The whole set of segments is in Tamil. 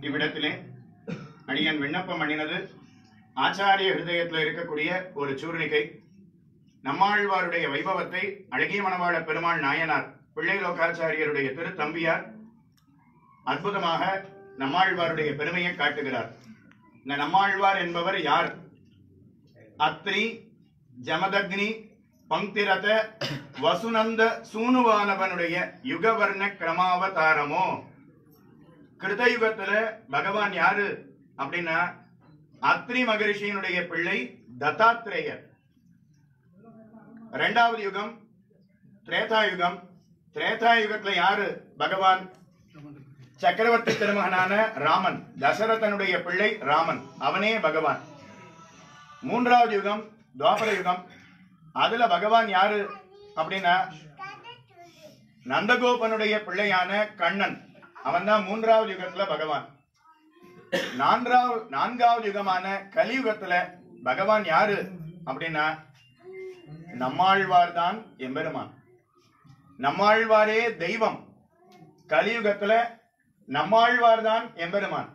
இவ்விடத்திலே அடியன் விண்ணப்பம் பண்ணினது ஆச்சாரிய ஹிருதயத்தில் இருக்கக்கூடிய ஒரு சூர்ணிகை நம்மாழ்வாருடைய வைபவத்தை அழகிய மணவாள பெருமாள் நாயனார் பிள்ளை லோகாச்சாரியருடைய திருத்தம்பியார் அற்புதமாக நம்மாழ்வாருடைய பெருமையை காட்டுகிறார் இந்த நம்மாழ்வார் என்பவர் யார் அத்ரி ஜமதக்னி பங்கிரத வசுநந்த சூனுவானவனுடைய யுகவர்ண கிரமாவதாரமோ கிருதயுகத்துல பகவான் யாரு அப்படின்னா அத்ரி மகரிஷியினுடைய பிள்ளை தத்தாத்ரேயர் இரண்டாவது யுகம் திரேதா யுகம் திரேதா யுகத்துல யாரு பகவான் சக்கரவர்த்தி திருமகனான ராமன் தசரதனுடைய பிள்ளை ராமன் அவனே பகவான் மூன்றாவது யுகம் துவாபர யுகம் அதுல பகவான் யாரு அப்படின்னா நந்தகோபனுடைய பிள்ளையான கண்ணன் அவன் தான் மூன்றாவது யுகத்துல பகவான் நான்காவது நான்காவது யுகமான கலியுகத்துல பகவான் யாரு அப்படின்னா நம்மாழ்வார் தான் எம்பெருமான் நம்மாழ்வாரே தெய்வம் கலியுகத்துல நம்மாழ்வார் தான் எம்பெருமான்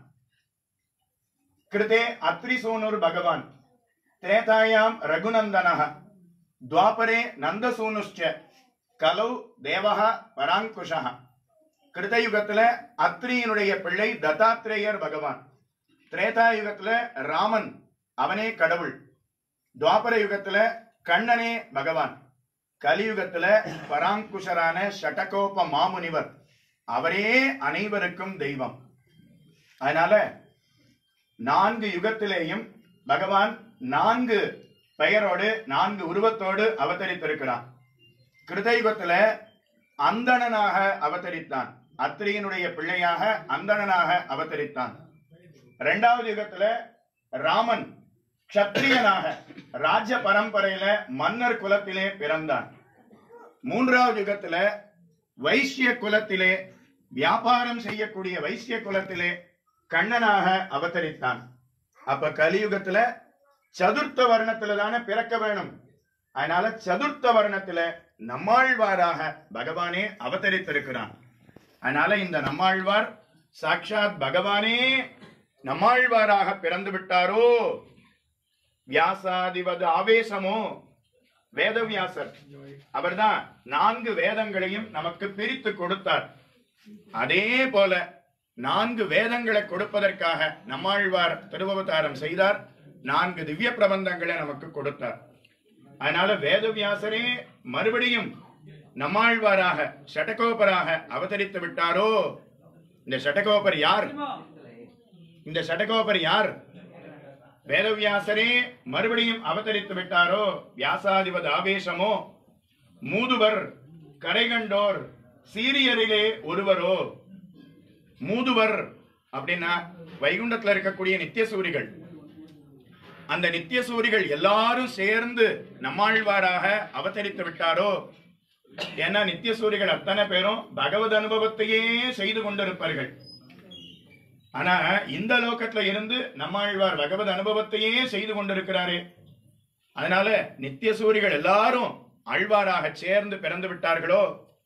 கிருதே அத்ரிசூனுர் பகவான் திரேதாயாம் ரகுநந்தனः துவாபரே நந்தசூனுஷ்ச கலௌ தேவஹ பராங்குஷः கிருதயுகத்துல அத்ரியினுடைய பிள்ளை தத்தாத்ரேயர் பகவான் திரேதா யுகத்துல ராமன் அவனே கடவுள் துவாபர யுகத்துல கண்ணனே பகவான் கலியுகத்துல பராங்குஷரான ஷடகோப மாமுனிவர் அவரே அனைவருக்கும் தெய்வம் அதனால நான்கு யுகத்திலேயும் பகவான் நான்கு பெயரோடு நான்கு உருவத்தோடு அவதரித்திருக்கிறான் கிருதயுகத்துல அந்தணனாக அவதரித்தான் அத்திரியினுடைய பிள்ளையாக அந்தணனாக அவதரித்தான் இரண்டாவது யுகத்துல ராமன் க்ஷத்ரியனாக ராஜ்ய பரம்பரையில மன்னர் குலத்திலே பிறந்தான் மூன்றாவது யுகத்துல வைசிய குலத்திலே வியாபாரம் செய்யக்கூடிய வைசிய குலத்திலே கண்ணனாக அவதரித்தான் அப்ப கலியுகத்துல சதுர்த்த வர்ணத்துல தானே பிறக்க வேணும் அதனால சதுர்த்த வர்ணத்துல நம்மாழ்வாராக பகவானே அவதரித்திருக்கிறான் அதனால இந்த நம்மாழ்வார் சாட்சாத் பகவானே நம்மாழ்வாராக பிறந்து விட்டாரோ வியாசாதிவது ஆவேசமோ வேதவியாசர் அவர்தான் நான்கு வேதங்களையும் நமக்கு பிரித்து கொடுத்தார் அதே போல நான்கு வேதங்களை கொடுப்பதற்காக நம்மாழ்வார் திருவவதாரம் செய்தார் நான்கு திவ்ய பிரபந்தங்களை நமக்கு கொடுத்தார் அதனால வேதவியாசரே மறுபடியும் நம்மாழ்வாராக ஷடகோபராக அவதரித்து விட்டாரோ இந்த ஷடகோபர் யார் இந்த ஷடகோபர் யார் வேதவியாசரே மறுபடியும் அவதரித்து விட்டாரோ வியாசாதிபத ஆவேசமோ மூதுவர் கரைகண்டோர் சீரியரிலே ஒருவரோ மூதுவர் அப்படின்னா வைகுண்டத்துல இருக்கக்கூடிய நித்தியசூரிகள் அந்த நித்தியசூரிகள் எல்லாரும் சேர்ந்து நம்மாழ்வாராக அவதரித்து விட்டாரோ ஏன்னா நித்தியசூரிகள் அத்தனை பேரும் பகவத் அனுபவத்தையே செய்து கொண்டிருப்பார்கள் ஆனா இந்த லோகத்துல இருந்து நம்மாழ்வார் பகவத் அனுபவத்தையே செய்து கொண்டிருக்கிறாரே அதனால நித்தியசூரிகள் எல்லாரும் ஆழ்வாராக சேர்ந்து பிறந்து விட்டார்களோ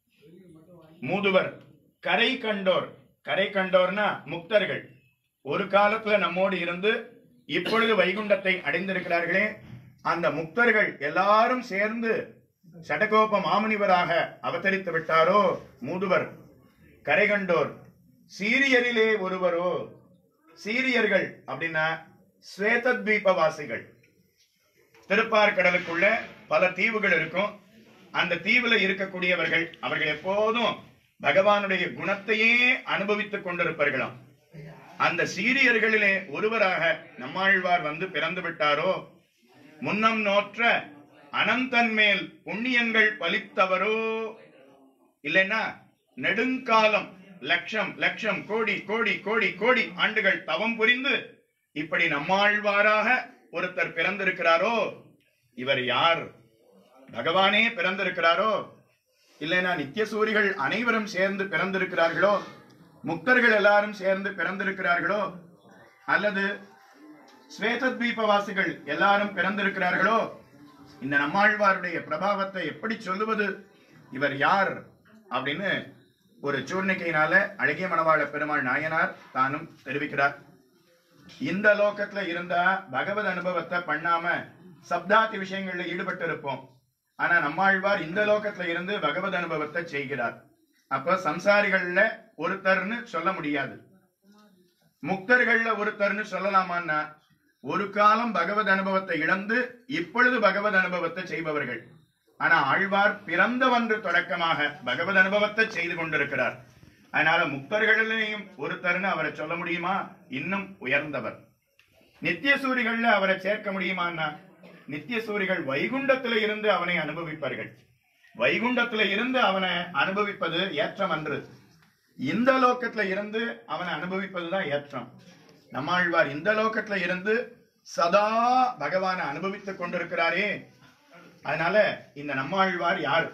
மூதுவர் கரை கண்டோர் கரை கண்டோர்னா முக்தர்கள் ஒரு காலத்துல நம்மோடு இருந்து இப்பொழுது வைகுண்டத்தை அடைந்திருக்கிறார்களே அந்த முக்தர்கள் எல்லாரும் சேர்ந்து சடகோப மாமுனிவராக அவதரித்து விட்டாரோ மூதுவர் கரை கண்டோர் சீரியரிலே ஒருவரோ சீரியர்கள் அப்படின்னா ஸ்வேதத்வீபவாசிகள் திருப்பார்கடலுக்குள்ள பல தீவுகள் இருக்கும் அந்த தீவுல இருக்கக்கூடியவர்கள் அவர்கள் எப்போதும் பகவானுடைய குணத்தையே அனுபவித்துக் கொண்டிருப்பார்களாம் அந்த சீரியர்களிலே ஒருவராக நம்மாழ்வார் வந்து பிறந்து விட்டாரோ முன்னம் நோற்ற அனந்தன் மேல் புண்ணியங்கள் பலித்தவரோ இல்லைன்னா நெடுங்காலம் லட்சம் லட்சம் கோடி கோடி கோடி கோடி ஆண்டுகள் தவம் புரிந்து இப்படி நம்மாழ்வாராக ஒருத்தர் பிறந்திருக்கிறாரோ இவர் யார் பகவானே பிறந்திருக்கிறாரோ இல்லைனா நித்தியசூரிகள் அனைவரும் சேர்ந்து பிறந்திருக்கிறார்களோ முக்தர்கள் எல்லாரும் சேர்ந்து பிறந்திருக்கிறார்களோ அல்லது ஸ்வேதத்வீபவாசிகள் எல்லாரும் பிறந்திருக்கிறார்களோ இந்த நம்மாழ்வாருடைய பிரபாவத்தை எப்படி சொல்லுவது இவர் யார் அப்படின்னு ஒரு சூர்ணிக்கையினால அழகிய மணவாள பெருமாள் நாயனார் தானும் தெரிவிக்கிறார் இந்த லோகத்துல இருந்தா பகவத் அனுபவத்தை பண்ணாம சப்தாத்தி விஷயங்கள்ல ஈடுபட்டு இருப்போம் ஆனா நம்மாழ்வார் இந்த லோகத்துல இருந்து பகவத் அனுபவத்தை செய்கிறார் அப்ப சம்சாரிகள்ல ஒருத்தர்னு சொல்ல முடியாது முக்தர்கள்ல ஒருத்தர்னு சொல்லலாமான்னா ஒரு காலம் பகவத் அனுபவத்தை இழந்து இப்பொழுது பகவத் அனுபவத்தை செய்பவர்கள் ஆனா ஆழ்வார் பிறந்தவன்று தொடக்கமாக பகவத் அனுபவத்தை செய்து கொண்டிருக்கிறார் அதனால முக்தர்களிலையும் ஒருத்தர்னு அவரை சொல்ல முடியுமா இன்னும் உயர்ந்தவர் நித்திய சூரிகள்ல அவரை சேர்க்க முடியுமான்னா நித்திய சூரிகள் வைகுண்டத்துல இருந்து அவனை அனுபவிப்பார்கள் வைகுண்டத்துல இருந்து அவனை அனுபவிப்பது ஏற்றம் அன்று இந்த லோக்கத்துல இருந்து அவனை அனுபவிப்பதுதான் ஏற்றம் நம்மாழ்வார் இந்த லோகத்துல இருந்து சதா பகவானை அனுபவித்துக் கொண்டிருக்கிறாரே அதனால இந்த நம்மாழ்வார் யார்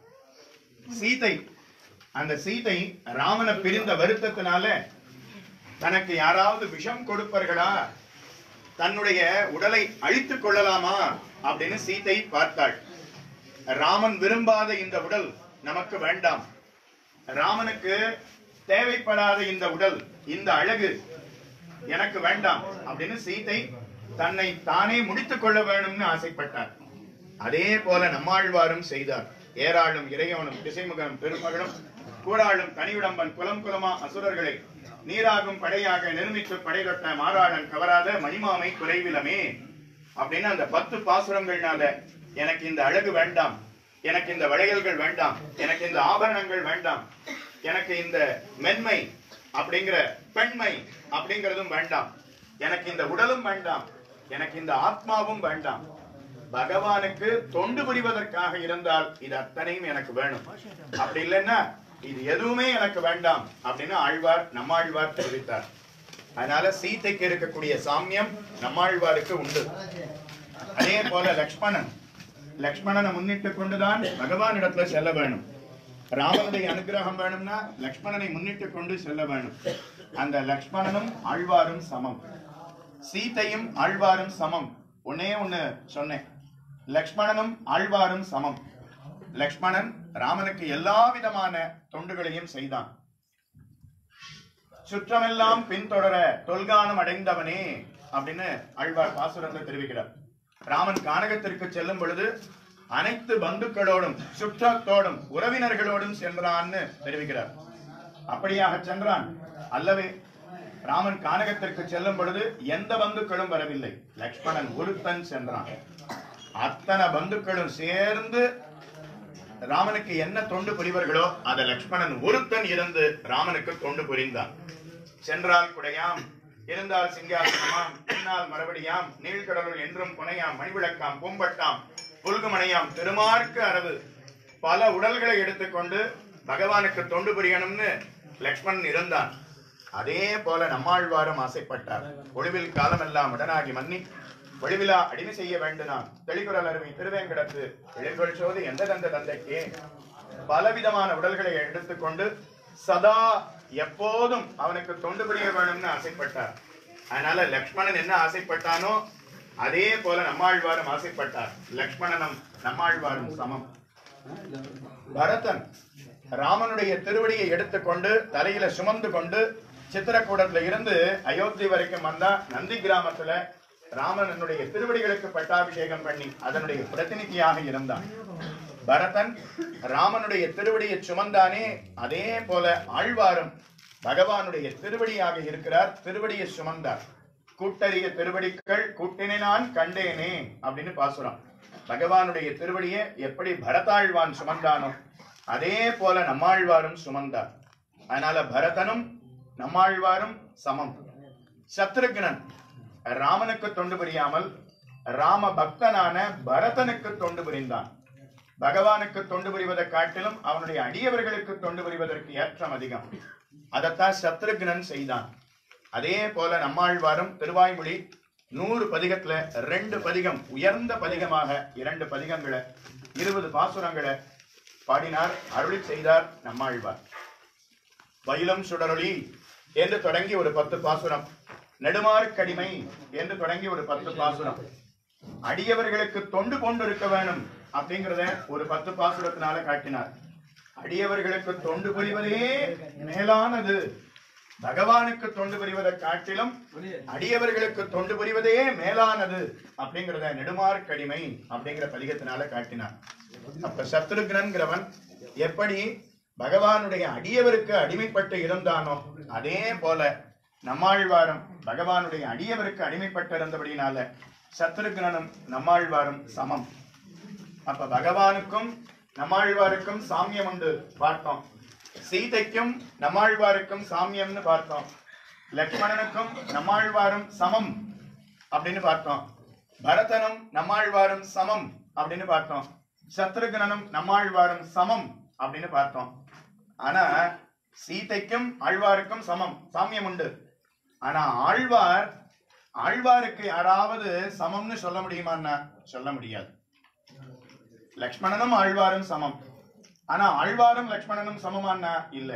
சீதை அந்த சீதை ராமனை பிரிந்த வருத்தத்தினால தனக்கு யாராவது விஷம் கொடுப்பார்களா தன்னுடைய உடலை அழித்துக் கொள்ளலாமா அப்படின்னு சீதை பார்த்தாள் ராமன் விரும்பாத இந்த உடல் நமக்கு வேண்டாம் ராமனுக்கு தேவைப்படாத இந்த உடல் இந்த அழகு எனக்கு வேண்டாம் அப்படின்னு சீதை தன்னை தானே முடித்துக் கொள்ள வேணும்னு ஆசைப்பட்டார் அதே போல நம்மாழ்வாரும் செய்தார் ஏராளும் இறையோனும் திசைமுகனும் பெருமகளும் கூறாளும் தனியுடம்பன் குலம் குலமா அசுரர்களை நீராகும் படையாக நிர்மித்து படைதொட்ட மாறாளன் கவராத மணிமாமை குறைவிலமே அப்படின்னு அந்த பத்து பாசுரங்கள்னால எனக்கு இந்த அழகு வேண்டாம் எனக்கு இந்த வளையல்கள் வேண்டாம் எனக்கு இந்த ஆபரணங்கள் வேண்டாம் எனக்கு இந்த மென்மை அப்படிங்கிற பெண்மை அப்படிங்கிறதும் வேண்டாம் எனக்கு இந்த உடலும் வேண்டாம் எனக்கு இந்த ஆத்மாவும் வேண்டாம் பகவானுக்கு தொண்டு புரிவதற்காக இருந்தால் இது அத்தனையும் எனக்கு வேணும் அப்படி இல்லைன்னா இது எதுவுமே எனக்கு வேண்டாம் அப்படின்னு ஆழ்வார் நம்மாழ்வார் தெரிவித்தார் அதனால சீதைக்கு இருக்கக்கூடிய சாமியம் நம்மாழ்வாருக்கு உண்டு அதே போல லக்ஷ்மணன் லக்ஷ்மணனை முன்னிட்டு கொண்டுதான் பகவானிடத்துல செல்ல வேணும் ராமனுடைய அனுகிரகம் வேணும்னா லக்ஷ்மணனை முன்னிட்டு கொண்டு செல்ல வேணும் அந்த லக்ஷ்மணனும் ஆழ்வாரும் சமம் சீதையும் ஆழ்வாரும் சமம் ஒன்னே ஒண்ணு சொன்னேன் லக்ஷ்மணனும் ஆழ்வாரும் சமம் லக்ஷ்மணன் ராமனுக்கு எல்லா விதமான தொண்டுகளையும் செய்தான் சுற்றமெல்லாம் பின்தொடர தொல்கானம் அடைந்தவனே அப்படின்னு ஆழ்வார் பாசுரத்தை தெரிவிக்கிறார் ராமன் கானகத்திற்கு செல்லும் பொழுது அனைத்து பந்துக்களோடும் சுற்றத்தோடும் உறவினர்களோடும் சென்றான்னு தெரிவிக்கிறார் அப்படியாக சென்றான் அல்லவே ராமன் கானகத்திற்கு செல்லும் பொழுது எந்த பந்துக்களும் வரவில்லை லக்ஷ்மணன் ஒருத்தன் சென்றான் அத்தனை பந்துக்களும் சேர்ந்து ராமனுக்கு என்ன தொண்டு புரிவர்களோ அதை லக்ஷ்மணன் ஒருத்தன் இருந்து ராமனுக்கு தொண்டு புரிந்தான் சென்றால் குடையாம் இருந்தால் சிங்காசனமாம் பின்னால் மறுபடியாம் நீழ்கடலுள் என்றும் புனையாம் மணிவிளக்காம் பூம்பட்டாம் புல்குமனையாம் திருமார்க்கு அரவு பல உடல்களை எடுத்துக்கொண்டு பகவானுக்கு தொண்டு புரியணும்னு லக்ஷ்மணன் இருந்தான் அதே போல நம்மாழ்வாரும் ஆசைப்பட்டார் ஒளிவில் காலமெல்லாம் உடனாகி மன்னி ஒளிவிலா அடிமை செய்ய வேண்டுனாம் தெளிகுரல் அருவி திருவேங்கடத்து எழில்கொள் சோதி எந்த தந்த தந்தைக்கே பலவிதமான உடல்களை எடுத்துக்கொண்டு சதா எப்போதும் அவனுக்கு தொண்டு புரிய வேணும்னு ஆசைப்பட்டார் அதனால லக்ஷ்மணன் என்ன ஆசைப்பட்டானோ அதே போல நம்மாழ்வாரும் ஆசைப்பட்டார் லக்ஷ்மணனும் நம்மாழ்வாரும் சமம் பரதன் ராமனுடைய திருவடியை எடுத்துக்கொண்டு தலையில சுமந்து கொண்டு சித்திரக்கூடத்துல இருந்து அயோத்தி வரைக்கும் வந்தா நந்தி கிராமத்துல ராமனுடைய திருவடிகளுக்கு பட்டாபிஷேகம் பண்ணி அதனுடைய பிரதிநிதியாக இருந்தான் பரதன் ராமனுடைய திருவடியை சுமந்தானே அதே போல ஆழ்வாரும் பகவானுடைய திருவடியாக இருக்கிறார் திருவடியை சுமந்தார் கூட்டறிய திருவடிகள் கூட்டினை நான் கண்டேனே அப்படின்னு பாசுரம் பகவானுடைய திருவடியை எப்படி பரதாழ்வான் சுமந்தானோ அதே போல நம்மாழ்வாரும் சுமந்தார் அதனால பரதனும் நம்மாழ்வாரும் சமம் சத்ருக்னன் ராமனுக்கு தொண்டு புரியாமல் ராம பக்தனான பரதனுக்கு தொண்டு புரிந்தான் பகவானுக்கு தொண்டு புரிவதை காட்டிலும் அவனுடைய அடியவர்களுக்கு தொண்டு புரிவதற்கு ஏற்றம் அதிகம் அதைத்தான் சத்ருக்னன் செய்தான் அதே போல நம்மாழ்வாரும் திருவாய்மொழி நூறு பதிகத்துல ரெண்டு பதிகம் உயர்ந்த பதிகமாக இரண்டு பதிகங்களை இருபது பாசுரங்களை பாடினார் அருளி செய்தார் நம்மாழ்வார் வயலும் சுடரொளி என்று தொடங்கி ஒரு பத்து பாசுரம் நெடுமார்க்கடிமை என்று தொடங்கி ஒரு பத்து பாசுரம் அடியவர்களுக்கு தொண்டு கொண்டு இருக்க வேணும் அப்படிங்கிறத ஒரு பத்து பாசுரத்தினால காட்டினார் அடியவர்களுக்கு தொண்டு புரிவதே மேலானது பகவானுக்கு தொண்டு புரிவதை காட்டிலும் அடியவர்களுக்கு தொண்டு புரிவதே மேலானது அப்படிங்கிறத நெடுமார்க்கடிமை அப்படிங்கிற பதிகத்தினால காட்டினார் அப்ப சத்ருக்னன்கிறவன் எப்படி பகவானுடைய அடியவருக்கு அடிமைப்பட்டு இருந்தானோ அதே போல நம்மாழ்வாரும் பகவானுடைய அடியவருக்கு அடிமைப்பட்டு இருந்தபடினால சத்ருக்னனும் நம்மாழ்வாரும் சமம் அப்ப பகவானுக்கும் நம்மாழ்வாருக்கும் சாமியம் உண்டு பார்த்தோம் சீதைக்கும் நம்மாழ்வாருக்கும் சாமியம்னு பார்த்தோம் லக்ஷ்மணனுக்கும் நம்மாழ்வாரும் சமம் அப்படின்னு பார்த்தோம் பரதனும் நம்மாழ்வாரும் சமம் அப்படின்னு பார்த்தோம் சத்ருகனனும் நம்மாழ்வாரும் சமம் அப்படின்னு பார்த்தோம் ஆனா சீதைக்கும் ஆழ்வாருக்கும் சமம் சாமியம் உண்டு ஆனா ஆழ்வார் ஆழ்வாருக்கு யாராவது சமம்னு சொல்ல முடியுமான்னா சொல்ல முடியாது லக்ஷ்மணனும் ஆழ்வாரும் சமம் ஆனா ஆழ்வாரும் லக்ஷ்மணனும் சமமானா இல்ல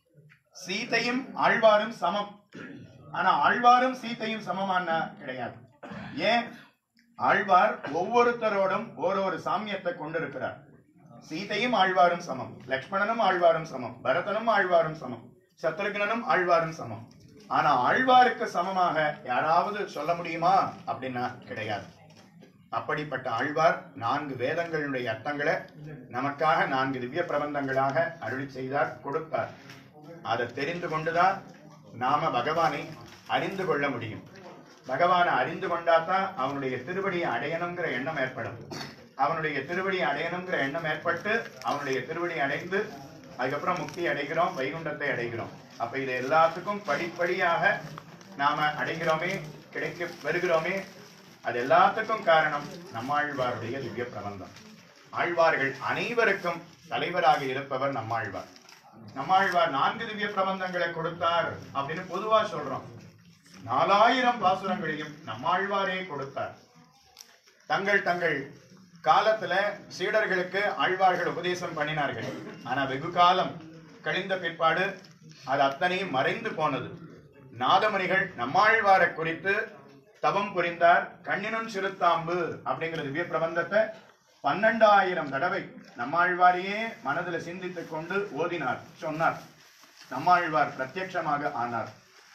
சீதையும் ஆழ்வாரும் சமம் ஆனா ஆழ்வாரும் சீதையும் சமமானா கிடையாது ஏன் ஆழ்வார் ஒவ்வொருத்தரோடும் ஒரு ஒரு சாமியத்தை கொண்டிருக்கிறார் சீதையும் ஆழ்வாரும் சமம் லக்ஷ்மணனும் ஆழ்வாரும் சமம் பரதனும் ஆழ்வாரும் சமம் சத்ருக்னனும் ஆழ்வாரும் சமம் ஆனா ஆழ்வாருக்கு சமமாக யாராவது சொல்ல முடியுமா அப்படின்னா கிடையாது அப்படிப்பட்ட ஆழ்வார் நான்கு வேதங்களுடைய அர்த்தங்களை நமக்காக நான்கு திவ்ய பிரபந்தங்களாக அருளி செய்தார் கொடுத்தார் அதை தெரிந்து கொண்டுதான் நாம பகவானை அறிந்து கொள்ள முடியும் பகவானை அறிந்து கொண்டாதான் அவனுடைய திருவடியை அடையணுங்கிற எண்ணம் ஏற்படும் அவனுடைய திருவடியை அடையணுங்கிற எண்ணம் ஏற்பட்டு அவனுடைய திருவடி அடைந்து அதுக்கப்புறம் முக்தி அடைகிறோம் வைகுண்டத்தை அடைகிறோம் அப்ப இது எல்லாத்துக்கும் படிப்படியாக நாம அடைகிறோமே கிடைக்க பெறுகிறோமே அது எல்லாத்துக்கும் காரணம் நம்மாழ்வாருடைய திவ்ய பிரபந்தம் ஆழ்வார்கள் அனைவருக்கும் தலைவராக இருப்பவர் நம்மாழ்வார் நம்மாழ்வார் நான்கு திவ்ய பிரபந்தங்களை கொடுத்தார் அப்படின்னு பொதுவா சொல்றோம் நாலாயிரம் பாசுரங்களையும் நம்மாழ்வாரே கொடுத்தார் தங்கள் தங்கள் காலத்துல சீடர்களுக்கு ஆழ்வார்கள் உபதேசம் பண்ணினார்கள் ஆனா வெகு காலம் கழிந்த பிற்பாடு அது அத்தனையும் மறைந்து போனது நாதமணிகள் நம்மாழ்வாரை குறித்து தவம் புரிந்தார் கண்ணினும் சிறுத்தாம்பு அப்படிங்கிற திவ்ய பிரபந்தத்தை பன்னெண்டாயிரம் தடவை நம்மாழ்வாரையே மனதில் சிந்தித்துக் கொண்டு ஓதினார் சொன்னார் நம்மாழ்வார் பிரத்யட்சமாக ஆனார்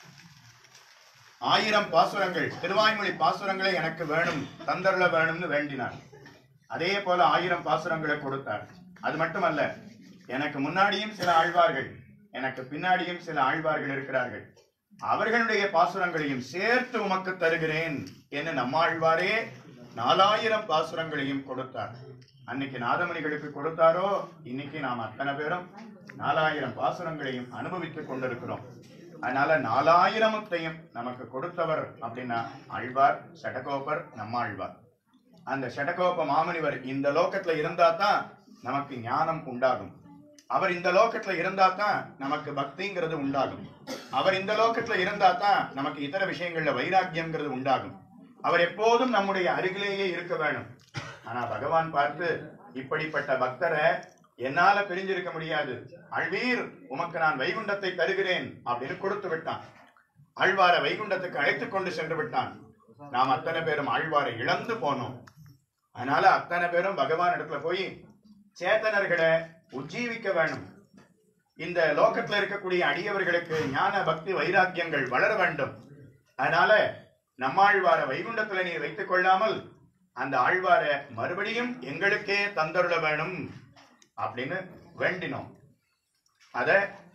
ஆயிரம் பாசுரங்கள் திருவாய்மொழி பாசுரங்களே எனக்கு வேணும் தந்தருள வேணும்னு வேண்டினார் அதே போல ஆயிரம் பாசுரங்களை கொடுத்தார் அது மட்டுமல்ல எனக்கு முன்னாடியும் சில ஆழ்வார்கள் எனக்கு பின்னாடியும் சில ஆழ்வார்கள் இருக்கிறார்கள் அவர்களுடைய பாசுரங்களையும் சேர்த்து உமக்கு தருகிறேன் என்று நம்மாழ்வாரே நாலாயிரம் பாசுரங்களையும் கொடுத்தார் அன்னைக்கு நாதமணிகளுக்கு கொடுத்தாரோ இன்னைக்கு நாம் அத்தனை பேரும் நாலாயிரம் பாசுரங்களையும் அனுபவித்துக் கொண்டிருக்கிறோம் அதனால நாலாயிரமத்தையும் நமக்கு கொடுத்தவர் அப்படின்னா ஆழ்வார் சடகோபர் நம்மாழ்வார் அந்த ஷடகோப மாமுனிவர் இந்த லோகத்துல இருந்தா தான் நமக்கு ஞானம் உண்டாகும் அவர் இந்த லோகத்துல இருந்தா தான் நமக்கு பக்திங்கிறது உண்டாகும் அவர் இந்த லோகத்துல இருந்தா தான் நமக்கு இதர விஷயங்கள்ல வைராக்கியம்ங்கிறது உண்டாகும் அவர் எப்போதும் நம்முடைய அருகிலேயே இருக்க வேணும் ஆனா பகவான் பார்த்து இப்படிப்பட்ட பக்தரை என்னால பிரிஞ்சிருக்க முடியாது அழ்வீர் உமக்கு நான் வைகுண்டத்தை தருகிறேன் அப்படின்னு கொடுத்து விட்டான் ஆழ்வாரை வைகுண்டத்துக்கு அழைத்துக் கொண்டு சென்று விட்டான் நாம் அத்தனை பேரும் ஆழ்வாரை இழந்து போனோம் அதனால அத்தனை பேரும் பகவான் இடத்துல போய் சேத்தனர்களை உஜ்ஜீவிக்க வேணும் இந்த லோகத்துல இருக்கக்கூடிய அடியவர்களுக்கு ஞான பக்தி வைராக்கியங்கள் வளர வேண்டும் அதனால நம்மாழ்வார வைகுண்டத்துல நீர் வைத்துக் கொள்ளாமல் அந்த ஆழ்வார மறுபடியும் எங்களுக்கே தந்தருள வேணும் அப்படின்னு வேண்டினோம் அத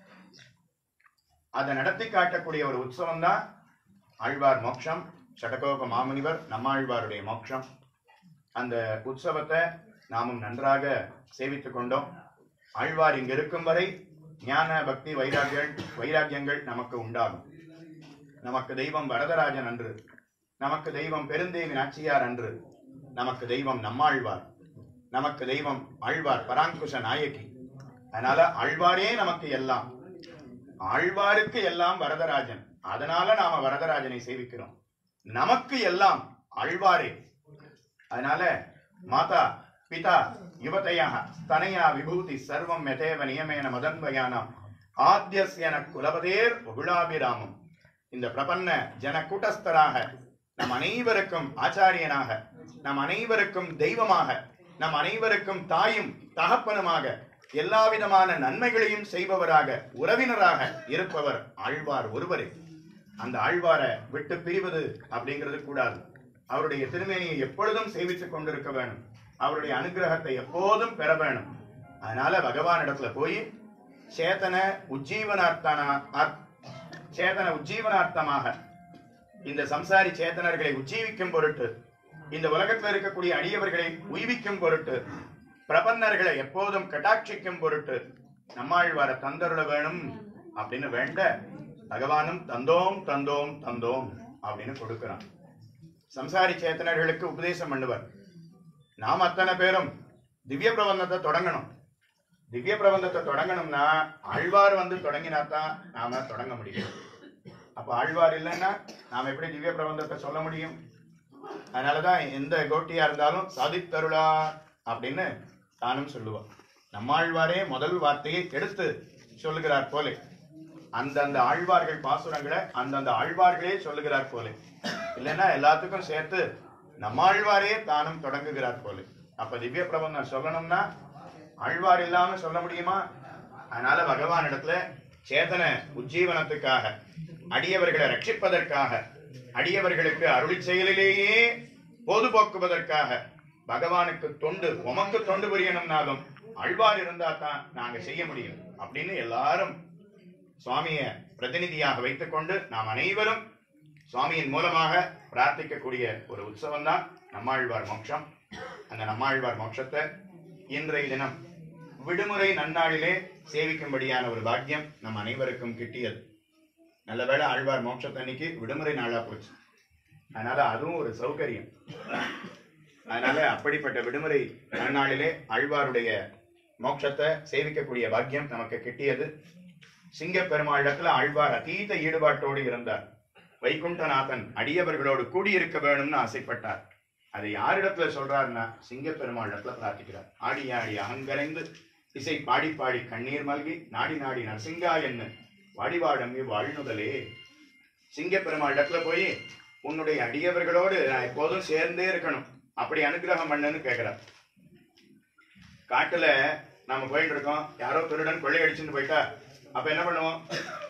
அதை நடத்தி காட்டக்கூடிய ஒரு உற்சவம் தான் ஆழ்வார் மோட்சம் சடகோப மாமுனிவர் நம்மாழ்வாருடைய மோட்சம் அந்த உற்சவத்தை நாமும் நன்றாக சேவித்துக் கொண்டோம் ஆழ்வார் இங்கு இருக்கும் வரை ஞான பக்தி வைராகியங்கள் வைராக்கியங்கள் நமக்கு உண்டாகும் நமக்கு தெய்வம் வரதராஜன் அன்று நமக்கு தெய்வம் பெருந்தேவி நாச்சியார் அன்று நமக்கு தெய்வம் நம்மாழ்வார் நமக்கு தெய்வம் ஆழ்வார் பராங்குஷ நாயகி அதனால ஆழ்வாரே நமக்கு எல்லாம் ஆழ்வாருக்கு எல்லாம் வரதராஜன் அதனால நாம வரதராஜனை சேவிக்கிறோம் நமக்கு எல்லாம் ஆழ்வாரே அதனால மாதா பிதா யுவதையா ஸ்தனயா விபூதி சர்வம் மெதேவ நியமேன மதன்வயானாம் ஆத்யஸ்யன குலபதேர் உகுலாபிராமம் இந்த பிரபன்ன ஜன கூட்டஸ்தராக நம் அனைவருக்கும் ஆச்சாரியனாக நம் அனைவருக்கும் தெய்வமாக நம் அனைவருக்கும் தாயும் தகப்பனுமாக எல்லா விதமான நன்மைகளையும் செய்பவராக உறவினராக இருப்பவர் ஆழ்வார் ஒருவரே அந்த ஆழ்வாரை விட்டு பிரிவது அப்படிங்கிறது கூடாது அவருடைய திருமேனியை எப்பொழுதும் சேவித்துக் கொண்டிருக்க வேணும் அவருடைய அனுகிரகத்தை எப்போதும் பெற வேணும் அதனால பகவான் இடத்துல போய் சேதன உஜ்ஜீவனார்த்தன ஆர்- சேதன உஜ்ஜீவனார்த்தமாக இந்த சம்சாரி சேதனர்களை உஜ்ஜீவிக்கும் பொருட்டு இந்த உலகத்தில் இருக்கக்கூடிய அடியவர்களை உய்விக்கும் பொருட்டு பிரபன்னர்களை எப்போதும் கட்டாட்சிக்கும் பொருட்டு நம்மாழ்வார தந்தருள வேணும் அப்படின்னு வேண்ட பகவானும் தந்தோம் தந்தோம் தந்தோம் அப்படின்னு கொடுக்கிறான் சம்சாரி சேத்தனர்களுக்கு உபதேசம் பண்ணுவார் நாம் அத்தனை பேரும் திவ்ய பிரபந்தத்தை தொடங்கணும் திவ்ய பிரபந்தத்தை தொடங்கணும்னா ஆழ்வார் வந்து தொடங்கினா தான் நாம தொடங்க முடியும் அப்ப ஆழ்வார் இல்லைன்னா நாம எப்படி திவ்ய பிரபந்தத்தை சொல்ல முடியும் அதனாலதான் எந்த கோட்டியா இருந்தாலும் சாதித்தருளா அப்படின்னு தானும் சொல்லுவார் நம்மாழ்வாரே முதல் வார்த்தையை எடுத்து சொல்லுகிறார் போலே அந்தந்த ஆழ்வார்கள் பாசுரங்களை அந்தந்த ஆழ்வார்களே சொல்லுகிறார் போலே இல்லைன்னா எல்லாத்துக்கும் சேர்த்து நம்மாழ்வாரே தானும் தொடங்குகிறார் போலே அப்ப திவ்ய பிரபந்தம் சொல்லணும்னா ஆழ்வார் இல்லாம சொல்ல முடியுமா அதனால பகவான் இடத்துல சேதன உஜ்ஜீவனத்துக்காக அடியவர்களை ரட்சிப்பதற்காக அடியவர்களுக்கு அருளி செயலிலேயே பொதுபோக்குவதற்காக பகவானுக்கு தொண்டு உமக்கு தொண்டு புரியணும்னாலும் ஆழ்வார் இருந்தா தான் நாங்க செய்ய முடியும் அப்படின்னு எல்லாரும் சுவாமிய பிரதிநிதியாக வைத்துக்கொண்டு நாம் அனைவரும் சுவாமியின் மூலமாக பிரார்த்திக்கக்கூடிய ஒரு உற்சவம் தான் நம்மாழ்வார் மோட்சம் அந்த நம்மாழ்வார் மோட்சத்தை இன்றைய தினம் விடுமுறை நன்னாளிலே சேவிக்கும்படியான ஒரு பாக்கியம் நம் அனைவருக்கும் கிட்டியது நல்லவேளை ஆழ்வார் மோட்சத்தன்னைக்கு விடுமுறை நாளா போச்சு அதனால அதுவும் ஒரு சௌகரியம் அதனால அப்படிப்பட்ட விடுமுறை நன்னாளிலே ஆழ்வாருடைய மோட்சத்தை சேவிக்கக்கூடிய பாக்கியம் நமக்கு கிட்டியது சிங்க பெருமாளிடத்துல ஆழ்வார் அதீத ஈடுபாட்டோடு இருந்தார் வைகுண்டநாதன் அடியவர்களோடு கூடியிருக்க வேணும்னு ஆசைப்பட்டார் அதை யாரிடத்துல சொல்றாருன்னா சிங்க பெருமாளிடத்துல பிரார்த்திக்கிறார் ஆடி ஆடி அகங்கரைந்து இசை பாடி பாடி கண்ணீர் மல்கி நாடி நாடி நரசிங்கா என்ன வாடிவாழம்பி வாழ்நுதலே சிங்க பெருமாளிடத்துல போய் உன்னுடைய அடியவர்களோடு நான் எப்போதும் சேர்ந்தே இருக்கணும் அப்படி அனுகிரகம் பண்ணுன்னு கேட்கிறார் காட்டுல நாம போயிட்டு இருக்கோம் யாரோ திருடன் கொள்ளை அடிச்சுட்டு போயிட்டா அப்ப என்ன பண்ணுவோம்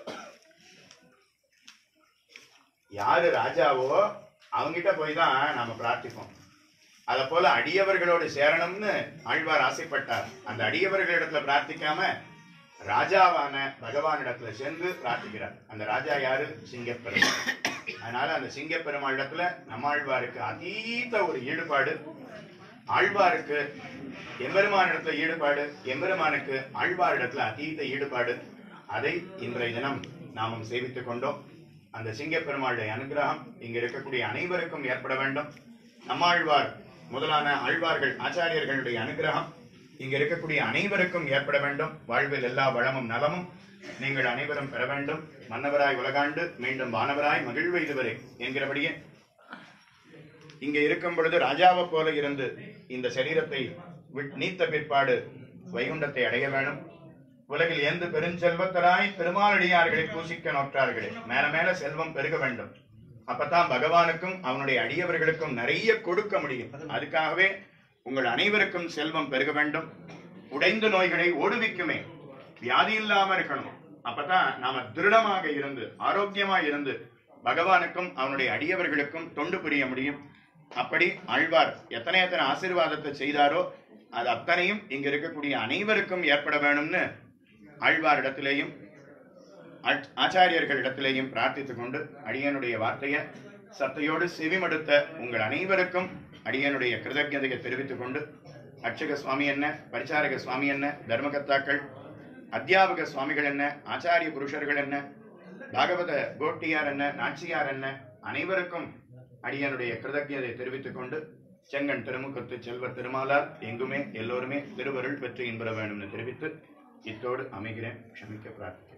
யாரு ராஜாவோ அவங்கிட்ட போய் தான் நாம பிரார்த்திப்போம் அத போல அடியவர்களோடு சேரணும்னு ஆழ்வார் ஆசைப்பட்டார் அந்த அடியவர்களிடத்துல பிரார்த்திக்காம ராஜாவான பகவானிடத்துல சேர்ந்து பிரார்த்திக்கிறார் அந்த ராஜா யாரு சிங்கப்பெருமாள் அதனால அந்த சிங்கப்பெருமாள் இடத்துல நம்மாழ்வாருக்கு அதீத ஒரு ஈடுபாடு ஆழ்வாருக்கு எம்பெருமான் இடத்துல ஈடுபாடு எம்பெருமானுக்கு ஆழ்வார் இடத்துல அதீத ஈடுபாடு அதை இன்றைய தினம் நாமும் சேவித்துக் கொண்டோம் அந்த சிங்கப்பெருமாளுடைய அனுகிரகம் இங்க இருக்கக்கூடிய அனைவருக்கும் ஏற்பட வேண்டும் நம்மாழ்வார் முதலான ஆழ்வார்கள் ஆச்சாரியர்களுடைய அனுகிரகம் இங்க இருக்கக்கூடிய அனைவருக்கும் ஏற்பட வேண்டும் வாழ்வில் எல்லா வளமும் நலமும் நீங்கள் அனைவரும் பெற வேண்டும் மன்னவராய் உலகாண்டு மீண்டும் வானவராய் மகிழ்வு இதுவரை என்கிறபடியே இங்க இருக்கும் பொழுது ராஜாவை போல இருந்து இந்த சரீரத்தை விட்- நீத்த பிற்பாடு வைகுண்டத்தை அடைய வேணும் உலகில் எந்த பெருஞ்செல்வத்தராய் பெருமாளடியார்களை பூசிக்க நோற்றார்களே மேல மேல செல்வம் பெருக வேண்டும் அப்பதான் பகவானுக்கும் அவனுடைய அடியவர்களுக்கும் நிறைய கொடுக்க முடியும் அதுக்காகவே உங்கள் அனைவருக்கும் செல்வம் பெருக வேண்டும் உடைந்த நோய்களை ஓடுவிக்குமே வியாதி இல்லாம இருக்கணும் அப்பதான் நாம திருடமாக இருந்து ஆரோக்கியமா இருந்து பகவானுக்கும் அவனுடைய அடியவர்களுக்கும் தொண்டு புரிய முடியும் அப்படி ஆழ்வார் எத்தனை எத்தனை ஆசீர்வாதத்தை செய்தாரோ அது அத்தனையும் இங்க இருக்கக்கூடிய அனைவருக்கும் ஏற்பட வேணும்னு ஆழ்வாரிடத்திலேயும் ஆச்- ஆச்சாரியர்களிடத்திலேயும் பிரார்த்தித்துக் கொண்டு அடியனுடைய வார்த்தையை சத்தையோடு செவிமடுத்த உங்கள் அனைவருக்கும் அடியனுடைய கிருதஜதையை தெரிவித்துக் கொண்டு அர்ச்சக சுவாமி என்ன பரிசாரக சுவாமி என்ன தர்மகர்த்தாக்கள் அத்தியாபக சுவாமிகள் என்ன ஆச்சாரிய புருஷர்கள் என்ன பாகவத கோட்டியார் என்ன நாச்சியார் என்ன அனைவருக்கும் அடியனுடைய கிருதஜதை தெரிவித்துக் கொண்டு செங்கன் திருமுகத்து செல்வ திருமாலார் எங்குமே எல்லோருமே திருவருள் பெற்று இன்புற வேண்டும்னு தெரிவித்து இத்தோடு அமைகிறேன் க்ஷமிக்க பிரார்த்திக்கிறேன்